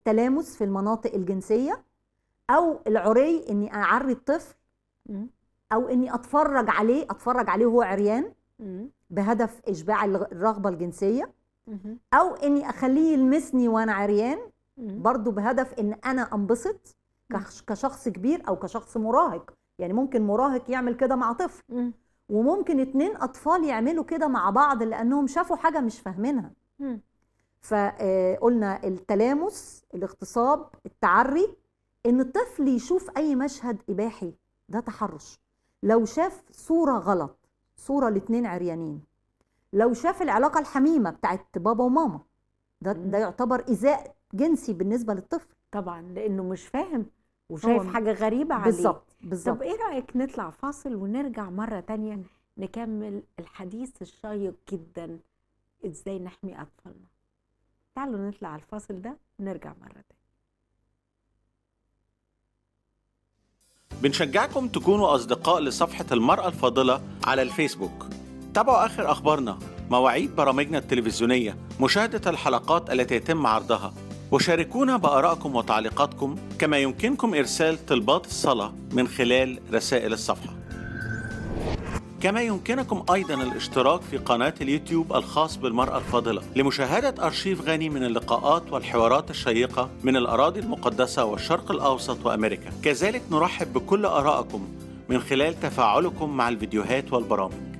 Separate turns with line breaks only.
تلامس في المناطق الجنسيه او العري اني اعري الطفل
مم.
او اني اتفرج عليه اتفرج عليه وهو عريان
مم.
بهدف اشباع الغ- الرغبه الجنسيه
مم.
او اني اخليه يلمسني وانا عريان
مم.
برضو بهدف ان انا انبسط كش- كشخص كبير او كشخص مراهق يعني ممكن مراهق يعمل كده مع طفل
مم.
وممكن اتنين اطفال يعملوا كده مع بعض لانهم شافوا حاجه مش فاهمينها
مم.
فقلنا التلامس الاغتصاب التعري ان الطفل يشوف اي مشهد اباحي ده تحرش لو شاف صوره غلط صوره لاتنين عريانين لو شاف العلاقه الحميمه بتاعت بابا وماما ده
مم.
ده يعتبر ايذاء جنسي بالنسبه للطفل
طبعا لانه مش فاهم وشايف
هو-
حاجه غريبه عليه
بالظبط
طب
بالظبط
ايه رايك نطلع فاصل ونرجع مره تانية نكمل الحديث الشيق جدا ازاي نحمي اطفالنا تعالوا نطلع على الفاصل ده ونرجع مره تانية
بنشجعكم تكونوا أصدقاء لصفحة المرأة الفاضلة على الفيسبوك تابعوا آخر أخبارنا مواعيد برامجنا التلفزيونية مشاهدة الحلقات التي يتم عرضها وشاركونا بآرائكم وتعليقاتكم كما يمكنكم إرسال طلبات الصلاة من خلال رسائل الصفحة كما يمكنكم أيضا الاشتراك في قناة اليوتيوب الخاص بالمرأة الفاضلة لمشاهدة أرشيف غني من اللقاءات والحوارات الشيقة من الأراضي المقدسة والشرق الأوسط وأمريكا كذلك نرحب بكل آرائكم من خلال تفاعلكم مع الفيديوهات والبرامج